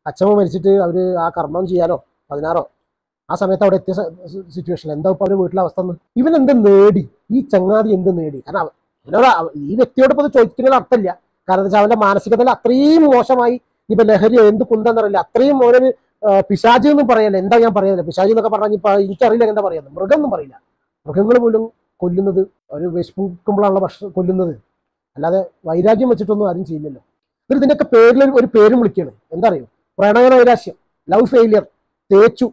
അച്ഛമ്മ മരിച്ചിട്ട് അവർ ആ കർമ്മം ചെയ്യാനോ പതിനാറോ ആ സമയത്ത് അവിടെ എത്തിയ സിറ്റുവേഷൻ എന്താ ഇപ്പോൾ അവർ വീട്ടിലെ അവസ്ഥ എന്ന് ഇവൻ എന്ത് നേടി ഈ ചങ്ങാതി എന്ത് നേടി കാരണം അവ- ഇവനോട് അവ- ഈ വ്യക്തിയോട് ഇപ്പോൾ ചോദിക്കുന്നതിൽ അർത്ഥമില്ല കാരണം എന്താ വെച്ചാൽ അവന്റെ മാനസികതയിൽ അത്രയും മോശമായി ഇപ്പൊ ലഹരി എന്ത് കുന്തെന്നറിയില്ല അത്രയും ഓരോ പിശാജ് എന്നും പറയല്ല എന്താ ഞാൻ പറയുന്നത് പിശാജ് എന്നൊക്കെ പറഞ്ഞാൽ ഇപ്പൊ എനിക്കറിയില്ല എന്താ പറയുന്നത് മൃഗം എന്നും പറയില്ല മൃഗങ്ങൾ പോലും കൊല്ലുന്നത് ഒരു വിശപ്പിക്കുമ്പോഴാണല്ലോ ഭക്ഷണം കൊല്ലുന്നത് അല്ലാതെ വൈരാഗ്യം വെച്ചിട്ടൊന്നും ആരും ചെയ്യില്ലല്ലോ എന്നിട്ട് ഇതിന്റെയൊക്കെ പേരിൽ ഒരു- ഒരു പേരും വിളിക്കുകയാണ് എന്താ അറിയോ പ്രണയ നൈരാശ്യം ലവ് ഫെയിലിയർ തേച്ചു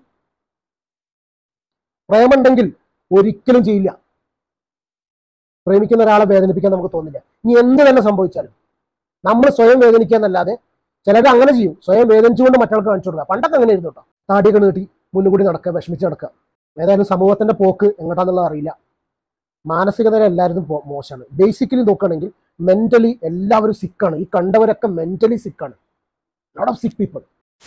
പ്രേമുണ്ടെങ്കിൽ ഒരിക്കലും ചെയ്യില്ല പ്രേമിക്കുന്ന ഒരാളെ വേദനിപ്പിക്കാൻ നമുക്ക് തോന്നില്ല ഇനി എന്ത് തന്നെ സംഭവിച്ചാലും നമ്മൾ സ്വയം വേദനിക്കുക എന്നല്ലാതെ ചിലർ അങ്ങനെ ചെയ്യും സ്വയം വേദനിച്ചുകൊണ്ട് മറ്റൊരാൾക്ക് കാണിച്ചു കൊടുക്കുക പണ്ടൊക്കെ അങ്ങനെ ആയിരുന്നു കേട്ടോ താടിയൊക്കെ നീട്ടി മുന്നിൽ കൂടി നടക്കുക വിഷമിച്ച് നടക്കുക ഏതായാലും സമൂഹത്തിന്റെ പോക്ക് എങ്ങോട്ടാന്നുള്ളത് അറിയില്ല മാനസികത എല്ലാവരും മോശമാണ് ബേസിക്കലി നോക്കുകയാണെങ്കിൽ മെന്റലി എല്ലാവരും സിക്കാണ് ഈ കണ്ടവരൊക്കെ മെന്റലി സിക്കാണ് lot of sick people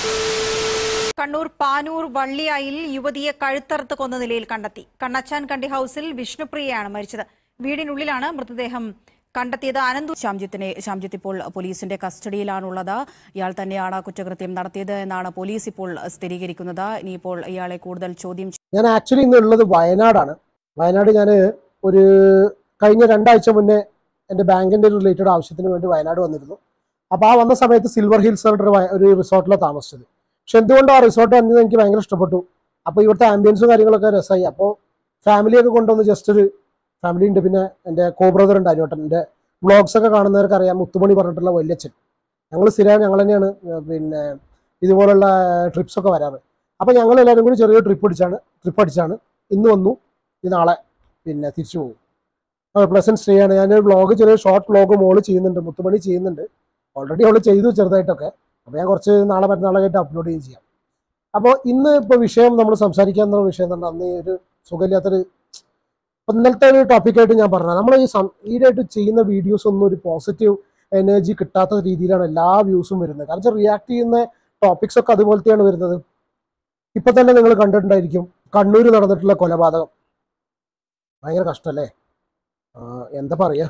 Kannur Panoor വള്ളിയായിൽ യുവതിയെ കഴുത്തറുത്ത് കൊന്ന നിലയിൽ കണ്ടെത്തി കണ്ണച്ചാൻ കണ്ടി ഹൌസിൽ വിഷ്ണുപ്രിയയാണ് മരിച്ചത് വീടിനുള്ളിലാണ് മൃതദേഹം കണ്ടെത്തിയത് അനന്തു ശ്യാംജിത്തിനെ ശ്യാംജിത്ത് ഇപ്പോൾ പോലീസിന്റെ കസ്റ്റഡിയിലാണുള്ളത് ഇയാൾ തന്നെയാണ് കുറ്റകൃത്യം നടത്തിയത് എന്നാണ് പോലീസ് ഇപ്പോൾ സ്ഥിരീകരിക്കുന്നത് ഇനിയിപ്പോൾ ഇയാളെ കൂടുതൽ ചോദ്യം ഞാൻ ആക്ച്വലി ഇന്ന് ഉള്ളത് വയനാടാണ് വയനാട് ഞാൻ ഒരു കഴിഞ്ഞ രണ്ടാഴ്ച മുന്നേ എൻ്റെ ബാങ്കിൻ്റെ ഒരു റിലേറ്റഡ് ആവശ്യത്തിന് വേണ്ടി വയനാട് വന്നിരുന്നു അപ്പോൾ ആ വന്ന സമയത്ത് സിൽവർ ഹിൽസ് പറഞ്ഞിട്ട് ഒരു വയ- ഒരു റിസോർട്ടിലാണ് താമസിച്ചത് പക്ഷെ എന്തുകൊണ്ടോ ആ റിസോർട്ട് വന്നത് എനിക്ക് ഭയങ്കര ഇഷ്ടപ്പെട്ടു അപ്പോൾ ഇവിടുത്തെ ആംബിയൻസും കാര്യങ്ങളൊക്കെ രസമായി അപ്പോൾ ഫാമിലിയൊക്കെ കൊണ്ടുവന്ന് ജസ്റ്റ് ഒരു ഫാമിലി ഉണ്ട് പിന്നെ എൻ്റെ കോ ബ്രദർ ഉണ്ട് അനിയോട്ടൻ എൻ്റെ വ്ളോഗ്സ് ഒക്കെ കാണുന്നവർക്ക് അറിയാം മുത്തുമണി പറഞ്ഞിട്ടുള്ള വല്യച്ഛൻ ഞങ്ങൾ സ്ഥിരം ഞങ്ങൾ തന്നെയാണ് ഏർ പിന്നെ ഇതുപോലുള്ള ട്രിപ്സ് ഒക്കെ വരാറ് അപ്പോൾ ഞങ്ങൾ എല്ലാവരും കൂടി ചെറിയ ട്രിപ്പ് അടിച്ചാണ് ട്രിപ്പ് അടിച്ചാണ് ഇന്ന് വന്നു ഈ നാളെ പിന്നെ തിരിച്ചു പോകും പ്ലസന്റ് സ്റ്റേ ആണ് ഞാൻ വ്ളോഗ് ചെറിയ ഷോർട്ട് വ്ളോഗ് മോള് ചെയ്യുന്നുണ്ട് മുത്തുമണി ചെയ്യുന്നുണ്ട് ഓൾറെഡി അവൾ ചെയ്തു ചെറുതായിട്ടൊക്കെ അപ്പോൾ ഞാൻ കുറച്ച് നാളെ മറ്റന്നാളായിട്ട് അപ്ലോഡ് ചെയ്യും ചെയ്യാം അപ്പോൾ ഇന്ന് ഇപ്പോൾ വിഷയം നമ്മൾ സംസാരിക്കാവുന്ന വിഷയം തന്നെ അന്ന് ഈ ഒരു സുഖമില്ലാത്തൊരു ഇപ്പൊ ഇന്നലത്തെ ഒരു ടോപ്പിക്കായിട്ട് ഞാൻ പറഞ്ഞത് നമ്മൾ ഈ സം- ഈയിടെയായിട്ട് ചെയ്യുന്ന വീഡിയോസ് ഒന്നും ഒരു പോസിറ്റീവ് എനർജി കിട്ടാത്ത രീതിയിലാണ് എല്ലാ വ്യൂസും വരുന്നത് കാരണം വെച്ചാൽ റിയാക്ട് ചെയ്യുന്ന ടോപ്പിക്സ് ഒക്കെ അതുപോലത്തെയാണ് വരുന്നത് ഇപ്പൊ തന്നെ നിങ്ങൾ കണ്ടിട്ടുണ്ടായിരിക്കും കണ്ണൂർ നടന്നിട്ടുള്ള കൊലപാതകം ഭയങ്കര കഷ്ടല്ലേ ആഹ് എന്താ പറയാ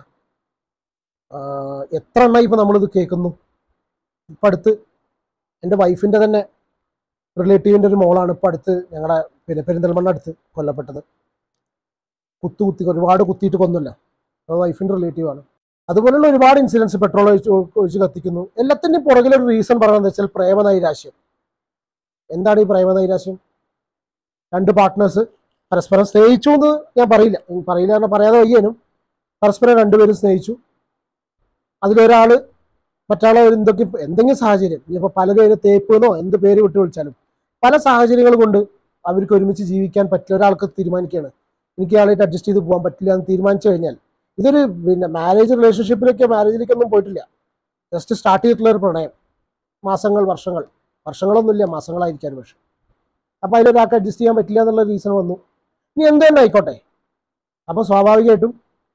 ആഹ് എത്ര എണ്ണമായി ഇപ്പൊ നമ്മളിത് കേൾക്കുന്നു ഇപ്പൊ അടുത്ത് എൻ്റെ വൈഫിന്റെ തന്നെ റിലേറ്റീവിന്റെ ഒരു മോളാണ് ഇപ്പൊ അടുത്ത് ഞങ്ങളുടെ പിന്നെ പെരിന്തൽമണ്ണ അടുത്ത് കൊല്ലപ്പെട്ടത് കുത്തു കുത്തി ഒരുപാട് കുത്തിയിട്ട് കൊന്നില്ല അത് വൈഫിന്റെ റിലേറ്റീവ് ആണ് അതുപോലുള്ള ഒരുപാട് ഇൻസിഡൻസ് പെട്രോൾ ഒഴിച്ച് ഒഴിച്ച് കത്തിക്കുന്നു എല്ലാത്തിൻ്റെയും പുറകിലൊരു റീസൺ പറയുന്നത് വെച്ചാൽ പ്രേമനൈരാശ്യം എന്താണ് ഈ പ്രേമനൈരാശ്യം രണ്ട് പാർട്ട്നേഴ്സ് പരസ്പരം സ്നേഹിച്ചു എന്ന് ഞാൻ പറയില്ല ഉം, പറയില്ല എന്ന് പറയാതെ വയ്യേനും പരസ്പരം രണ്ടുപേരും സ്നേഹിച്ചു അതിലൊരാള് മറ്റാളെ ഒരു എന്തൊക്കെ എന്തെങ്കിലും സാഹചര്യം ഇനിയിപ്പോൾ പലരും അതിന് തേപ്പ് എന്നോ എന്ത് പേര് വിട്ട് വിളിച്ചാലും പല സാഹചര്യങ്ങൾ കൊണ്ട് അവർക്ക് ഒരുമിച്ച് ജീവിക്കാൻ പറ്റില്ല ഒരാൾക്ക് തീരുമാനിക്കുകയാണ് എനിക്ക് ഇയാളായിട്ട് അഡ്ജസ്റ്റ് ചെയ്ത് പോകാൻ പറ്റില്ല എന്ന് തീരുമാനിച്ചു കഴിഞ്ഞാൽ ഇതൊരു പിന്നെ മാരേജ് റിലേഷൻഷിപ്പിലേക്ക് മാരേജിലേക്കൊന്നും പോയിട്ടില്ല ജസ്റ്റ് സ്റ്റാർട്ട് ചെയ്തിട്ടുള്ള ഒരു പ്രണയം മാസങ്ങൾ വർഷങ്ങൾ വർഷങ്ങളൊന്നുമില്ല മാസങ്ങളായിരിക്കാം ഒരു പക്ഷെ അപ്പോൾ അതിലൊരാൾക്ക് അഡ്ജസ്റ്റ് ചെയ്യാൻ പറ്റില്ല എന്നുള്ള റീസൺ വന്നു ഇനി എന്ത് തന്നെ ആയിക്കോട്ടെ അപ്പോൾ സ്വാഭാവികമായിട്ടും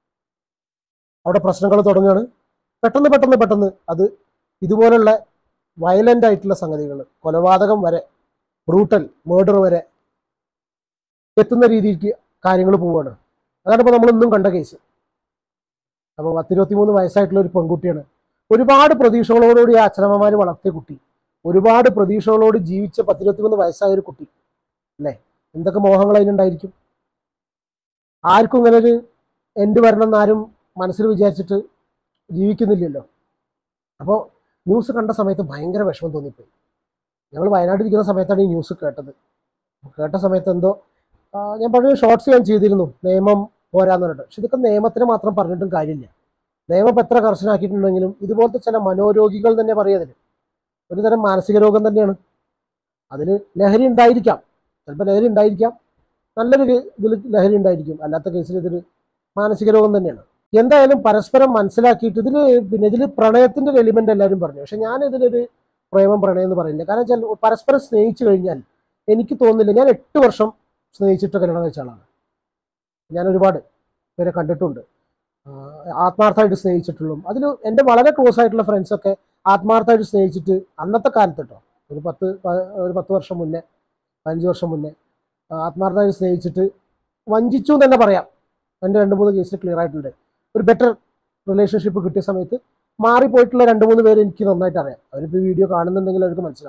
അവിടെ പ്രശ്നങ്ങൾ തുടങ്ങുകയാണ് പെട്ടെന്ന് പെട്ടെന്ന് പെട്ടെന്ന് അത് ഇതുപോലുള്ള വയലൻ്റ് ആയിട്ടുള്ള സംഗതികൾ കൊലപാതകം വരെ ബ്രൂട്ടൽ മേർഡർ വരെ എത്തുന്ന രീതിക്ക് കാര്യങ്ങൾ പോവുകയാണ് അതാണ് ഇപ്പോൾ നമ്മൾ ഇന്നും കണ്ട കേസ് അപ്പോൾ പത്തിരുപത്തി മൂന്ന് വയസ്സായിട്ടുള്ള ഒരു പെൺകുട്ടിയാണ് ഒരുപാട് പ്രതീക്ഷകളോടുകൂടി ആ അച്ഛനമ്മമാർ വളർത്തിയ കുട്ടി ഒരുപാട് പ്രതീക്ഷകളോട് ജീവിച്ച പത്തിരുപത്തി മൂന്ന് വയസ്സായ ഒരു കുട്ടി അല്ലേ എന്തൊക്കെ മോഹങ്ങൾ അതിനുണ്ടായിരിക്കും ആർക്കും ഇങ്ങനെ ഒരു എൻഡ് വരണം എന്നാരും മനസ്സിൽ വിചാരിച്ചിട്ട് ജീവിക്കുന്നില്ലല്ലോ അപ്പോൾ ന്യൂസ് കണ്ട സമയത്ത് ഭയങ്കര വിഷമം തോന്നിപ്പോയി ഞങ്ങൾ വയനാട്ടിലിരിക്കുന്ന സമയത്താണ് ഈ ന്യൂസ് കേട്ടത് കേട്ട സമയത്ത് എന്തോ ആ, ഞാൻ പറഞ്ഞ ഷോർട്സ് ഞാൻ ചെയ്തിരുന്നു നിയമം പോരാന്ന് പറഞ്ഞിട്ട് പക്ഷെ ഇതൊക്കെ നിയമത്തിന് മാത്രം പറഞ്ഞിട്ടും കാര്യമില്ല നിയമം ഇപ്പം എത്ര കർശനാക്കിയിട്ടുണ്ടെങ്കിലും ഇതുപോലത്തെ ചില മനോരോഗികൾ തന്നെ പറയാതിന് ഒരു തരം മാനസിക രോഗം തന്നെയാണ് അതിന് ലഹരി ഉണ്ടായിരിക്കാം ചിലപ്പോൾ ലഹരി ഉണ്ടായിരിക്കാം നല്ലൊരു ഇതിൽ ലഹരി ഉണ്ടായിരിക്കും അല്ലാത്ത കേസിൽ ഇതൊരു മാനസിക രോഗം തന്നെയാണ് എന്തായാലും പരസ്പരം മനസ്സിലാക്കിയിട്ട് ഇതിൽ പിന്നെ ഇതിൽ പ്രണയത്തിന്റെ ഒരു എലിമെന്റ് എല്ലാവരും പറഞ്ഞു പക്ഷെ ഞാൻ ഇതിലൊരു പ്രേമം പ്രണയം എന്ന് പറയുന്നില്ല കാരണം വെച്ചാൽ പരസ്പരം സ്നേഹിച്ചു കഴിഞ്ഞാൽ എനിക്ക് തോന്നുന്നില്ല ഞാൻ എട്ട് വർഷം സ്നേഹിച്ചിട്ട് കല്യാണം കഴിച്ച ആളാണ് ഞാൻ ഒരുപാട് പേരെ കണ്ടിട്ടുണ്ട് ആഹ് ആത്മാർത്ഥമായിട്ട് സ്നേഹിച്ചിട്ടുള്ളൂ അതിൽ എൻ്റെ വളരെ ക്ലോസ് ആയിട്ടുള്ള ഫ്രണ്ട്സൊക്കെ ആത്മാർത്ഥമായിട്ട് സ്നേഹിച്ചിട്ട് അന്നത്തെ കാലത്ത് കേട്ടോ ഒരു പത്ത് പ- ഒരു പത്ത് വർഷം മുന്നേ പതിനഞ്ച് വർഷം മുന്നേ ആത്മാർത്ഥമായിട്ട് സ്നേഹിച്ചിട്ട് വഞ്ചിച്ചു എന്ന് തന്നെ പറയാം എൻ്റെ രണ്ട് മൂന്ന് കേസിൽ ക്ലിയർ ആയിട്ടുണ്ട് ഒരു ബെറ്റർ റിലേഷൻഷിപ്പ് കിട്ടിയ സമയത്ത് മാറിപ്പോയിട്ടുള്ള രണ്ട് മൂന്ന് പേര് എനിക്ക് നന്നായിട്ട് അറിയാം അവരിപ്പോൾ വീഡിയോ കാണുന്നുണ്ടെങ്കിൽ അവർക്ക് മനസ്സിലാവും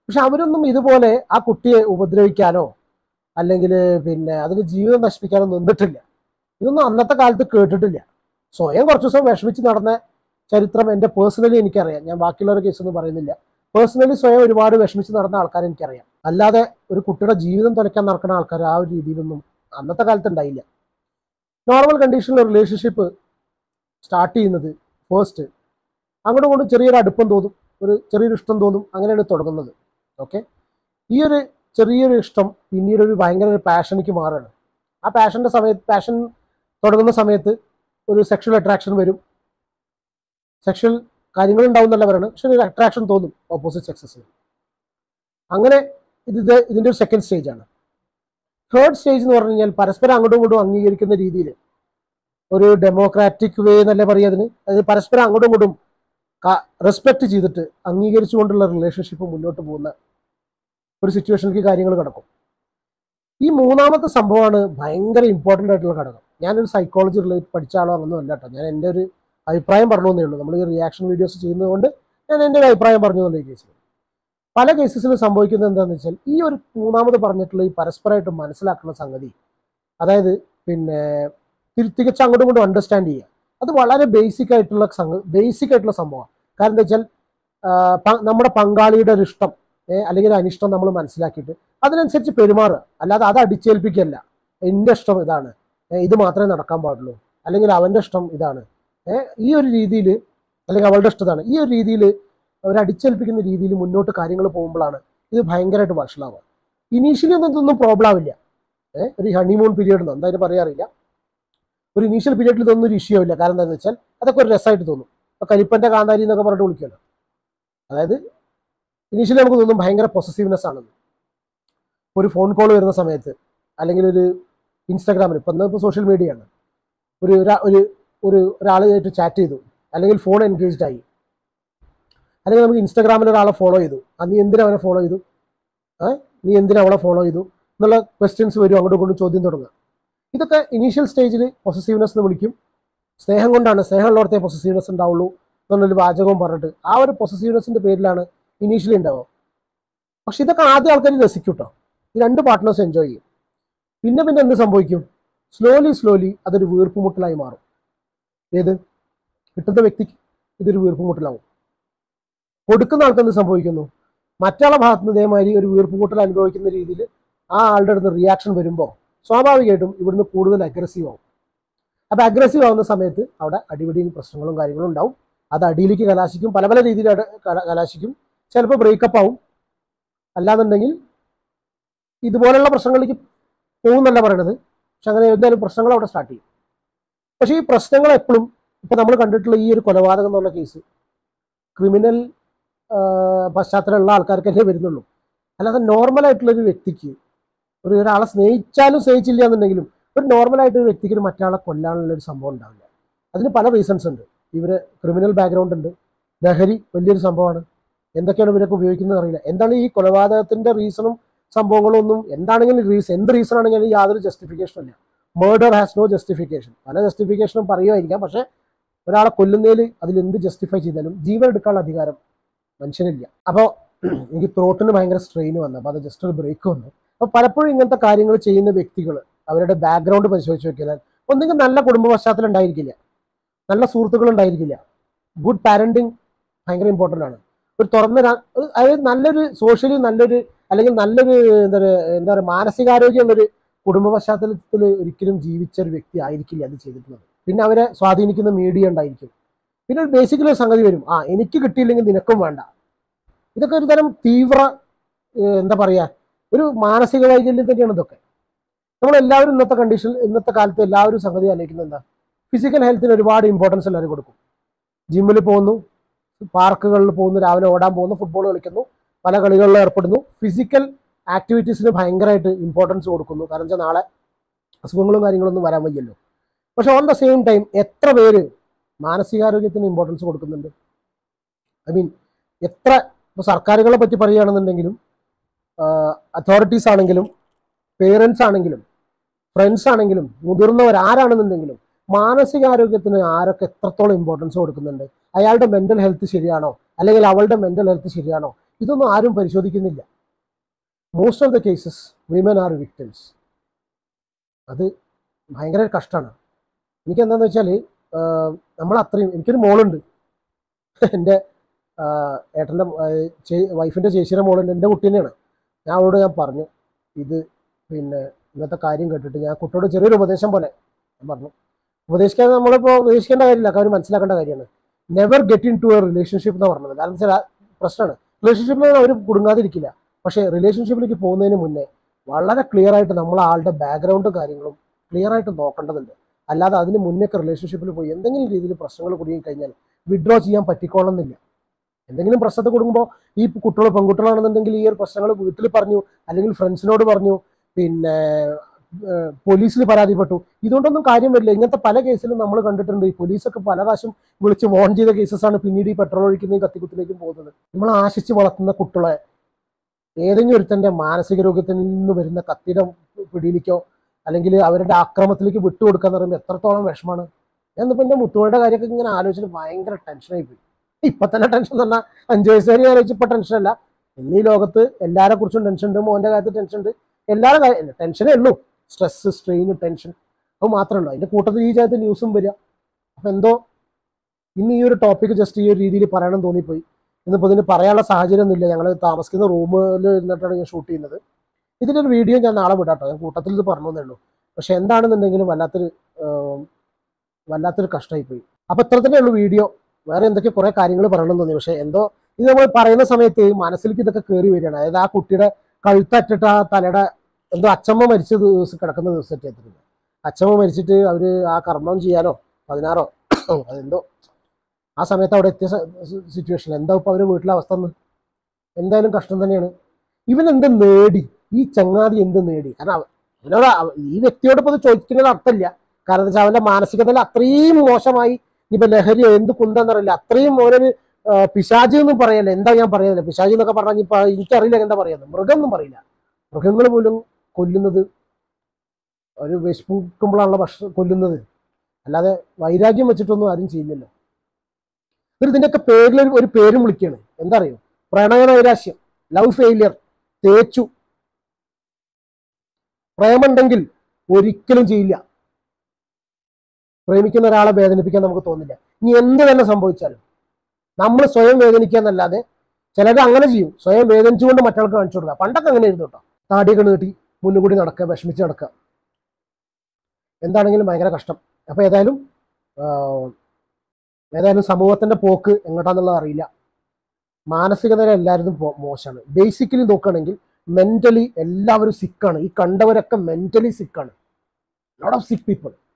പക്ഷെ അവരൊന്നും ഇതുപോലെ ആ കുട്ടിയെ ഉപദ്രവിക്കാനോ അല്ലെങ്കിൽ പിന്നെ അതിന് ജീവിതം നശിപ്പിക്കാനോ നിന്നിട്ടില്ല ഇതൊന്നും അന്നത്തെ കാലത്ത് കേട്ടിട്ടില്ല സ്വയം കുറച്ച് ദിവസം വിഷമിച്ച് നടന്ന ചരിത്രം എൻ്റെ പേഴ്സണലി എനിക്കറിയാം ഞാൻ ബാക്കിയുള്ളവരുടെ കേസൊന്നും പറയുന്നില്ല പേഴ്സണലി സ്വയം ഒരുപാട് വിഷമിച്ച് നടന്ന ആൾക്കാരെ എനിക്കറിയാം അല്ലാതെ ഒരു കുട്ടിയുടെ ജീവിതം തുലയ്ക്കാൻ നടക്കുന്ന ആൾക്കാർ ആ ഒരു രീതിയിലൊന്നും അന്നത്തെ കാലത്ത് ഉണ്ടായില്ല നോർമൽ കണ്ടീഷനിൽ റിലേഷൻഷിപ്പ് സ്റ്റാർട്ട് ചെയ്യുന്നത് ഫസ്റ്റ് അങ്ങോട്ടും ഇങ്ങോട്ടും ചെറിയൊരു അടുപ്പം തോന്നും ഒരു ചെറിയൊരു ഇഷ്ടം തോന്നും അങ്ങനെയാണ് തുടങ്ങുന്നത് ഓക്കെ ഈ ഒരു ചെറിയൊരു ഇഷ്ടം പിന്നീട് ഒരു ഭയങ്കര ഒരു പാഷനിക്ക് മാറുകയാണ് ആ പാഷൻ്റെ സമയത്ത് പാഷൻ തുടങ്ങുന്ന സമയത്ത് ഒരു സെക്ഷൽ അട്രാക്ഷൻ വരും സെക്ഷൽ കാര്യങ്ങൾ ഉണ്ടാവും എന്നല്ല പറയുന്നത് പക്ഷെ ഒരു അട്രാക്ഷൻ തോന്നും ഓപ്പോസിറ്റ് സെക്സസിന് അങ്ങനെ ഇത് ഇത് ഇതിൻ്റെ ഒരു സെക്കൻഡ് സ്റ്റേജ് ആണ് തേർഡ് സ്റ്റേജ് എന്ന് പറഞ്ഞു കഴിഞ്ഞാൽ പരസ്പരം അങ്ങോട്ടും ഇങ്ങോട്ടും അംഗീകരിക്കുന്ന രീതിയിൽ ഒരു ഡെമോക്രാറ്റിക് വേ എന്നല്ലേ പറയുക അതിന് അതായത് പരസ്പരം അങ്ങോട്ടും ഇങ്ങോട്ടും റെസ്പെക്ട് ചെയ്തിട്ട് അംഗീകരിച്ചുകൊണ്ടുള്ള റിലേഷൻഷിപ്പ് മുന്നോട്ട് പോകുന്ന ഒരു സിറ്റുവേഷനിലേക്ക് കാര്യങ്ങൾ കിടക്കും ഈ മൂന്നാമത്തെ സംഭവമാണ് ഭയങ്കര ഇമ്പോർട്ടൻ്റ് ആയിട്ടുള്ള ഘടകം ഞാനൊരു സൈക്കോളജി റിലേറ്റ് പഠിച്ച ആളോ അങ്ങൊന്നും അല്ല കേട്ടോ ഞാൻ എൻ്റെ ഒരു അഭിപ്രായം പറഞ്ഞു എന്നേ ഉള്ളൂ നമ്മൾ ഈ റിയാക്ഷൻ വീഡിയോസ് ചെയ്യുന്നതുകൊണ്ട് ഞാൻ എൻ്റെ ഒരു അഭിപ്രായം പറഞ്ഞു എന്നുള്ള ഈ കേസിൽ പല കേസസിലും സംഭവിക്കുന്നത് എന്താണെന്ന് വെച്ചാൽ ഈ ഒരു മൂന്നാമത് പറഞ്ഞിട്ടുള്ള ഈ പരസ്പരമായിട്ട് മനസ്സിലാക്കുന്ന സംഗതി അതായത് പിന്നെ തി- തികച്ചും അങ്ങോട്ടും ഇങ്ങോട്ടും അണ്ടർസ്റ്റാൻഡ് ചെയ്യുക അത് വളരെ ബേസിക് ആയിട്ടുള്ള സംഗ ബേസിക് ആയിട്ടുള്ള സംഭവമാണ് കാരണം എന്താ വെച്ചാൽ ആ, പ- നമ്മുടെ പങ്കാളിയുടെ ഒരു ഇഷ്ടം ഏ, അല്ലെങ്കിൽ ഒരു അനിഷ്ടം നമ്മൾ മനസ്സിലാക്കിയിട്ട് അതിനനുസരിച്ച് പെരുമാറുക അല്ലാതെ അത് അടിച്ചേൽപ്പിക്കല്ല എൻ്റെ ഇഷ്ടം ഇതാണ് ഏ, ഇത് മാത്രമേ നടക്കാൻ പാടുള്ളൂ അല്ലെങ്കിൽ അവൻ്റെ ഇഷ്ടം ഇതാണ് ഏ, ഈ ഒരു രീതിയിൽ അല്ലെങ്കിൽ അവളുടെ ഇഷ്ടം ഇതാണ് ഈ ഒരു രീതിയിൽ അവരടിച്ചേൽപ്പിക്കുന്ന രീതിയിൽ മുന്നോട്ട് കാര്യങ്ങൾ പോകുമ്പോഴാണ് ഇത് ഭയങ്കരമായിട്ട് വഷളാവുക ഇനീഷ്യലി ഒന്നും ഇതൊന്നും പ്രോബ്ലം ആവില്ല ഏഹ് ഒരു ഹണിമൂൺ പീരീഡ് എന്ന് എന്തായാലും പറയാറില്ല ഒരു ഇനീഷ്യൽ പീരീഡിൽ ഇതൊന്നും ഒരു ഇഷ്യൂ ഇല്ല കാരണം എന്താണെന്ന് വെച്ചാൽ അതൊക്കെ ഒരു രസമായിട്ട് തോന്നും ഇപ്പൊ കരിപ്പന്റെ കാന്താരി എന്നൊക്കെ പറഞ്ഞിട്ട് വിളിക്കുമല്ലോ അതായത് ഇനീഷ്യലി നമുക്ക് തോന്നും ഭയങ്കര പൊസസീവ്നെസ് ആണെന്ന് ഒരു ഫോൺ കോൾ വരുന്ന സമയത്ത് അല്ലെങ്കിൽ ഒരു ഇൻസ്റ്റാഗ്രാമിൽ ഇപ്പം ഇപ്പോൾ സോഷ്യൽ മീഡിയ ആണ് ഒരു ഒരാ- ഒരു ഒരു ഒരാളുമായിട്ട് ചാറ്റ് ചെയ്തു അല്ലെങ്കിൽ ഫോൺ എൻഗേജ്ഡ് ആയി അല്ലെങ്കിൽ നമുക്ക് ഇൻസ്റ്റാഗ്രാമിൽ ഒരാളെ ഫോളോ ചെയ്തു ആ നീ എന്തിനാ അവനെ ഫോളോ ചെയ്തു ഏ നീ എന്തിനാ അവളെ ഫോളോ ചെയ്തു എന്നുള്ള ക്വസ്റ്റ്യൻസ് വരും അങ്ങോട്ടും ഇങ്ങോട്ടും ചോദ്യം തുടങ്ങുക ഇതൊക്കെ ഇനീഷ്യൽ സ്റ്റേജിൽ പൊസസീവ്നെസ് എന്ന് വിളിക്കും സ്നേഹം കൊണ്ടാണ് സ്നേഹമുള്ളവർത്തേ പൊസസീവ്നെസ് ഉണ്ടാവുള്ളൂ എന്നുള്ളൊരു വാചകവും പറഞ്ഞിട്ട് ആ ഒരു പൊസസീവ്നെസ്സിന്റെ പേരിലാണ് ഇനീഷ്യലി ഉണ്ടാവുക പക്ഷെ ഇതൊക്കെ ആദ്യം ആൾക്കാർ രസിക്കും കേട്ടോ ഈ രണ്ട് പാർട്ട്നേഴ്സ് എൻജോയ് ചെയ്യും പിന്നെ പിന്നെ എന്ത് സംഭവിക്കും സ്ലോലി സ്ലോലി അതൊരു വീർപ്പുമുട്ടലായി മാറും ഏത് കിട്ടുന്ന വ്യക്തിക്ക് ഇതൊരു വീർപ്പുമുട്ടലാവും കൊടുക്കുന്ന ആൾക്ക് എന്ത് സംഭവിക്കുന്നു മറ്റാളെ ഭാഗത്ത് നിന്ന് ഇതേമാതിരി ഒരു വീർപ്പുമുട്ടൽ അനുഭവിക്കുന്ന രീതിയിൽ ആ ആളുടെ അടുത്ത് റിയാക്ഷൻ വരുമ്പോൾ സ്വാഭാവികമായിട്ടും ഇവിടുന്ന് കൂടുതൽ അഗ്രസീവ് ആവും അപ്പോൾ അഗ്രസീവ് ആവുന്ന സമയത്ത് അവിടെ അടിപിടിയും പ്രശ്നങ്ങളും കാര്യങ്ങളും ഉണ്ടാവും അത് അടിയിലേക്ക് കലാശിക്കും പല പല രീതിയിൽ അട- കല- കലാശിക്കും ചിലപ്പോൾ ബ്രേക്കപ്പ് ആവും അല്ലാന്നുണ്ടെങ്കിൽ ഇതുപോലുള്ള പ്രശ്നങ്ങളിലേക്ക് പോകുന്നല്ല പറയണത് പക്ഷെ അങ്ങനെ എന്തായാലും പ്രശ്നങ്ങൾ അവിടെ സ്റ്റാർട്ട് ചെയ്യും പക്ഷേ ഈ പ്രശ്നങ്ങൾ എപ്പോഴും ഇപ്പം നമ്മൾ കണ്ടിട്ടുള്ള ഈ ഒരു കൊലപാതകം എന്നുള്ള കേസ് ക്രിമിനൽ പശ്ചാത്തലമുള്ള ആൾക്കാർക്കല്ലേ വരുന്നുള്ളൂ അല്ലാതെ നോർമൽ ആയിട്ടുള്ള ഒരു വ്യക്തിക്ക് ഒരു ഒരാളെ സ്നേഹിച്ചാലും സ്നേഹിച്ചില്ല എന്നുണ്ടെങ്കിലും ഒരു നോർമൽ ആയിട്ട് ഒരു വ്യക്തിക്ക് ഒരു മറ്റാളെ കൊല്ലാനുള്ള ഒരു സംഭവം ഉണ്ടാവില്ല അതിന് പല റീസൺസ് ഉണ്ട് ഇവര് ക്രിമിനൽ ബാക്ക്ഗ്രൗണ്ട് ഉണ്ട് ലഹരി വലിയൊരു സംഭവമാണ് എന്തൊക്കെയാണ് ഇവരൊക്കെ ഉപയോഗിക്കുന്നത് അറിയില്ല എന്താണ് ഈ കൊലപാതകത്തിന്റെ റീസണും സംഭവങ്ങളും ഒന്നും എന്താണെങ്കിലും റീസൺ എന്ത് റീസൺ ആണെങ്കിലും യാതൊരു ജസ്റ്റിഫിക്കേഷനും ഇല്ല മേർഡർ ഹാസ് നോ ജസ്റ്റിഫിക്കേഷൻ പല ജസ്റ്റിഫിക്കേഷനും പറയുമായിരിക്കാം പക്ഷെ ഒരാളെ കൊല്ലുന്നതിൽ അതിൽ എന്ത് ജസ്റ്റിഫൈ ചെയ്താലും ജീവൻ എടുക്കാനുള്ള അധികാരം മനുഷ്യനില്ല അപ്പോൾ എനിക്ക് ത്രോട്ടിന് ഭയങ്കര സ്ട്രെയിൻ വന്നു അപ്പോൾ അത് ജസ്റ്റ് ഒരു ബ്രേക്ക് വന്നു അപ്പോൾ പലപ്പോഴും ഇങ്ങനത്തെ കാര്യങ്ങൾ ചെയ്യുന്ന വ്യക്തികൾ അവരുടെ ബാക്ക്ഗ്രൗണ്ട് പരിശോധിച്ച് നോക്കിയാൽ ഒന്നെങ്കിൽ നല്ല കുടുംബ പശ്ചാത്തലം ഉണ്ടായിരിക്കില്ല നല്ല സുഹൃത്തുക്കൾ ഉണ്ടായിരിക്കില്ല ഗുഡ് പാരന്റിങ് ഭയങ്കര ഇമ്പോർട്ടൻ്റ് ആണ് ഒരു തുറന്ന രാ- ഒരു- അതായത് നല്ലൊരു സോഷ്യലി നല്ലൊരു അല്ലെങ്കിൽ നല്ലൊരു എന്താ പറയുക എന്താ പറയുക മാനസികാരോഗ്യമുള്ളൊരു കുടുംബ പശ്ചാത്തലത്തിൽ ഒരിക്കലും ജീവിച്ച ഒരു വ്യക്തി ആയിരിക്കില്ല അത് ചെയ്തിട്ടുള്ളത് പിന്നെ അവരെ സ്വാധീനിക്കുന്ന മീഡിയ ഉണ്ടായിരിക്കും പിന്നെ ഒരു ബേസിക്കലി ഒരു സംഗതി വരും ആ എനിക്ക് കിട്ടിയില്ലെങ്കിൽ നിനക്കും വേണ്ട ഇതൊക്കെ ഒരു തരം തീവ്ര ഏഹ്, എന്താ പറയുക ഒരു മാനസിക വൈകല്യം തന്നെയാണ് ഇതൊക്കെ നമ്മളെല്ലാവരും ഇന്നത്തെ കണ്ടീഷൻ ഇന്നത്തെ കാലത്ത് എല്ലാവരും സംഗതി ആലോചിക്കുന്നത് എന്താ ഫിസിക്കൽ ഹെൽത്തിന് ഒരുപാട് ഇമ്പോർട്ടൻസ് എല്ലാവരും കൊടുക്കും ജിമ്മിൽ പോകുന്നു പാർക്കുകളിൽ പോകുന്നു രാവിലെ ഓടാൻ പോകുന്നു ഫുട്ബോൾ കളിക്കുന്നു പല കളികളിലും ഏർപ്പെടുന്നു ഫിസിക്കൽ ആക്ടിവിറ്റീസിന് ഭയങ്കരമായിട്ട് ഇമ്പോർട്ടൻസ് കൊടുക്കുന്നു കാരണം വെച്ചാൽ നാളെ അസുഖങ്ങളും കാര്യങ്ങളൊന്നും വരാൻ വയ്യല്ലോ പക്ഷെ ഓൺ ദ സെയിം ടൈം എത്ര പേര് മാനസികാരോഗ്യത്തിന് ഇമ്പോർട്ടൻസ് കൊടുക്കുന്നുണ്ട് ഐ മീൻ എത്ര ഇപ്പോൾ സർക്കാരുകളെ പറ്റി പറയുകയാണെന്നുണ്ടെങ്കിലും അതോറിറ്റീസ് ആണെങ്കിലും പേരൻസ് ആണെങ്കിലും ഫ്രണ്ട്സ് ആണെങ്കിലും മുതിർന്നവർ ആരാണെന്നുണ്ടെങ്കിലും മാനസികാരോഗ്യത്തിന് ആരൊക്കെ എത്രത്തോളം ഇമ്പോർട്ടൻസ് കൊടുക്കുന്നുണ്ട് അയാളുടെ മെന്റൽ ഹെൽത്ത് ശരിയാണോ അല്ലെങ്കിൽ അവളുടെ മെന്റൽ ഹെൽത്ത് ശരിയാണോ ഇതൊന്നും ആരും പരിശോധിക്കുന്നില്ല most of the cases women are victims അത് ഭയങ്കര കഷ്ടമാണ് എനിക്ക് എന്താണെന്ന് വെച്ചാൽ നമ്മൾ അത്രയും എനിക്കൊരു മോളുണ്ട് എൻ്റെ ഏട്ടൻ്റെ വൈഫിൻ്റെ ചേച്ചിയുടെ മോളുണ്ട് എൻ്റെ കുട്ടി തന്നെയാണ് ഞാൻ അവളോട് ഞാൻ പറഞ്ഞു ഇത് പിന്നെ ഇന്നത്തെ കാര്യം കേട്ടിട്ട് ഞാൻ കുട്ടിയോട് ചെറിയൊരു ഉപദേശം പോലെ ഞാൻ പറഞ്ഞു ഉപദേശിക്കാൻ നമ്മളിപ്പോൾ ഉപദേശിക്കേണ്ട കാര്യമില്ല കാര്യം മനസ്സിലാക്കേണ്ട കാര്യമാണ് never get into a relationship എന്ന് പറഞ്ഞത് കാരണം വെച്ചാൽ ആ പ്രശ്നമാണ് റിലേഷൻഷിപ്പിൽ അവർ കുടുങ്ങാതിരിക്കില്ല പക്ഷേ റിലേഷൻഷിപ്പിലേക്ക് പോകുന്നതിന് മുന്നേ വളരെ ക്ലിയർ ആയിട്ട് നമ്മൾ ആളുടെ ബാക്ക്ഗ്രൗണ്ടും കാര്യങ്ങളും ക്ലിയർ ആയിട്ട് നോക്കേണ്ടതുണ്ട് അല്ലാതെ അതിന് മുന്നേക്ക് റിലേഷൻഷിപ്പിൽ പോയി എന്തെങ്കിലും രീതിയിൽ പ്രശ്നങ്ങൾ കുടുങ്ങി കഴിഞ്ഞാൽ വിഡ്രോ ചെയ്യാൻ പറ്റിക്കോളുന്നില്ല എന്തെങ്കിലും പ്രശ്നത്തിൽ കൊടുക്കുമ്പോൾ ഈ കുട്ടികൾ പെൺകുട്ടികളാണെന്നുണ്ടെങ്കിൽ ഈ ഒരു പ്രശ്നങ്ങൾ വീട്ടിൽ പറഞ്ഞു അല്ലെങ്കിൽ ഫ്രണ്ട്സിനോട് പറഞ്ഞു പിന്നെ പോലീസിൽ പരാതിപ്പെട്ടു ഇതുകൊണ്ടൊന്നും കാര്യം വരില്ല ഇങ്ങനത്തെ പല കേസിലും നമ്മൾ കണ്ടിട്ടുണ്ട് ഈ പോലീസൊക്കെ പല പ്രാവശ്യം വിളിച്ച് വോൺ ചെയ്ത കേസസാണ് പിന്നീട് ഈ പെട്രോൾ ഒഴിക്കുന്നതും കത്തിക്കുത്തിലേക്കും പോകുന്നത് നമ്മൾ ആശിച്ച് വളർത്തുന്ന കുട്ടികളെ ഏതെങ്കിലും ഒരുത്തൻ്റെ മാനസിക രോഗത്തിൽ നിന്ന് വരുന്ന കത്തിയുടെ പിടിയിലേക്കോ അല്ലെങ്കിൽ അവരുടെ ആക്രമണത്തിലേക്ക് വിട്ടുകൊടുക്കുക എന്ന് പറയുമ്പോൾ എത്രത്തോളം വിഷമാണ് എന്നിപ്പോൾ എൻ്റെ മുത്തുകളുടെ കാര്യമൊക്കെ ഇങ്ങനെ ആലോചിച്ചിട്ട് ഭയങ്കര ടെൻഷനായി പോയി ഇപ്പൊ തന്നെ ടെൻഷൻ എന്ന് പറഞ്ഞാൽ അഞ്ചു വയസ്സുകാരി ആലോചിച്ച് ഇപ്പൊ ടെൻഷനല്ല ഇന്ന് ഈ ലോകത്ത് എല്ലാരെ കുറിച്ചും ടെൻഷൻ ഉണ്ട് മോന്റെ കാര്യത്തിൽ ടെൻഷൻ ഉണ്ട് എല്ലാവരുടെ കാര്യം ടെൻഷനേ ഉള്ളൂ സ്ട്രെസ് സ്ട്രെയിൻ ടെൻഷൻ അത് മാത്രമേ ഉള്ളൂ അതിന്റെ കൂട്ടത്തിൽ ഈ ചായത്ത് ന്യൂസും വരിക അപ്പൊ എന്തോ ഇന്ന് ഈ ഒരു ടോപ്പിക് ജസ്റ്റ് ഈ ഒരു രീതിയിൽ പറയണം തോന്നിപ്പോയി ഇന്നിപ്പോൾ ഇതിന് പറയാനുള്ള സാഹചര്യം ഒന്നുമില്ല ഞങ്ങൾ താമസിക്കുന്ന റൂമിൽ ഇരുന്നിട്ടാണ് ഞാൻ ഷൂട്ട് ചെയ്യുന്നത് ഇതിൻ്റെ ഒരു വീഡിയോ ഞാൻ നാളെ വിടാട്ടോ ഞാൻ കൂട്ടത്തിൽ ഇത് പറഞ്ഞേ ഉള്ളൂ പക്ഷെ എന്താണെന്നുണ്ടെങ്കിലും വല്ലാത്തൊരു ആം, വല്ലാത്തൊരു കഷ്ടമായി പോയി അപ്പൊ ഇത്ര തന്നെ ഉള്ളൂ വീഡിയോ വേറെ എന്തൊക്കെ കുറെ കാര്യങ്ങൾ പറയണം തോന്നി പക്ഷെ എന്തോ ഇത് നമ്മൾ പറയുന്ന സമയത്ത് മനസ്സിലേക്ക് ഇതൊക്കെ കയറി വരികയാണ് അതായത് ആ കുട്ടിയുടെ കഴുത്തറ്റിട്ട് ആ തലയുടെ എന്തോ അച്ചമ്മ മരിച്ച ദിവസം കിടക്കുന്ന ദിവസത്തെ എത്തുന്നത് അച്ചമ്മ മരിച്ചിട്ട് അവര് ആ കർമ്മം ചെയ്യാനോ പതിനാറോ അതെന്തോ ആ സമയത്ത് അവിടെ എത്തിയ സിറ്റുവേഷൻ എന്താ ഇപ്പൊ അവര് വീട്ടിലെ അവസ്ഥ എന്ന് എന്തായാലും കഷ്ടം തന്നെയാണ് ഇവൻ എന്ത് നേടി ഈ ചങ്ങാതി എന്ത് നേടി കാരണം അവ- അവനോട് അവ- ഈ വ്യക്തിയോട് ഇപ്പൊ ഇത് ചോദിക്കുന്നത് അർത്ഥമില്ല കാരണം എന്താ വെച്ചാൽ അവന്റെ മാനസികതയിൽ അത്രയും മോശമായി ഇനിയിപ്പോ ലഹരിയോ എന്ത് കുന്തെന്നറിയില്ല അത്രയും ഓരൊരു ആ, പിശാച് എന്നും പറയല്ല എന്താ ഞാൻ പറയുന്നത് പിശാച് എന്നൊക്കെ പറഞ്ഞാൽ ഇപ്പൊ എനിക്കറിയില്ല എന്താ പറയുന്നത് മൃഗം എന്നും പറയില്ല മൃഗങ്ങൾ പോലും കൊല്ലുന്നത് ഒരു വിശപ്പുമ്പോഴാണല്ലോ ഭക്ഷണം കൊല്ലുന്നത് അല്ലാതെ വൈരാഗ്യം വെച്ചിട്ടൊന്നും ആരും ചെയ്യുന്നില്ല എന്നിട്ട് ഇതിന്റെയൊക്കെ പേരിൽ ഒരു- ഒരു പേരും വിളിക്കുകയാണ് എന്താ അറിയോ പ്രണയ നൈരാശ്യം ലവ് ഫെയിലിയർ തേച്ചു പ്രേമുണ്ടെങ്കിൽ ഒരിക്കലും ചെയ്യില്ല പ്രേമിക്കുന്ന ഒരാളെ വേദനിപ്പിക്കാൻ നമുക്ക് തോന്നില്ല ഇനി എന്ത് തന്നെ സംഭവിച്ചാലും നമ്മൾ സ്വയം വേദനിക്കുക എന്നല്ലാതെ ചിലർ അങ്ങനെ ചെയ്യും സ്വയം വേദനിച്ചുകൊണ്ട് മറ്റയാൾക്ക് കാണിച്ചു കൊടുക്കുക പണ്ടൊക്കെ അങ്ങനെ ആയിരുന്നു കേട്ടോ താടിയൊക്കെ നീട്ടി മുന്നുകൂടി നടക്കുക വിഷമിച്ച് നടക്കുക എന്താണെങ്കിലും ഭയങ്കര കഷ്ടം അപ്പൊ ഏതായാലും ആഹ്, ഏതായാലും സമൂഹത്തിന്റെ പോക്ക് എങ്ങോട്ടാന്നുള്ളത് അറിയില്ല മാനസിക നില എല്ലാവരും മോശമാണ് ബേസിക്കലി നോക്കുകയാണെങ്കിൽ മെന്റലി എല്ലാവരും സിക്കാണ് ഈ കണ്ടവരൊക്കെ മെന്റലി സിക്കാണ് ലോട്ട് ഓഫ് സിക്ക് പീപ്പിൾ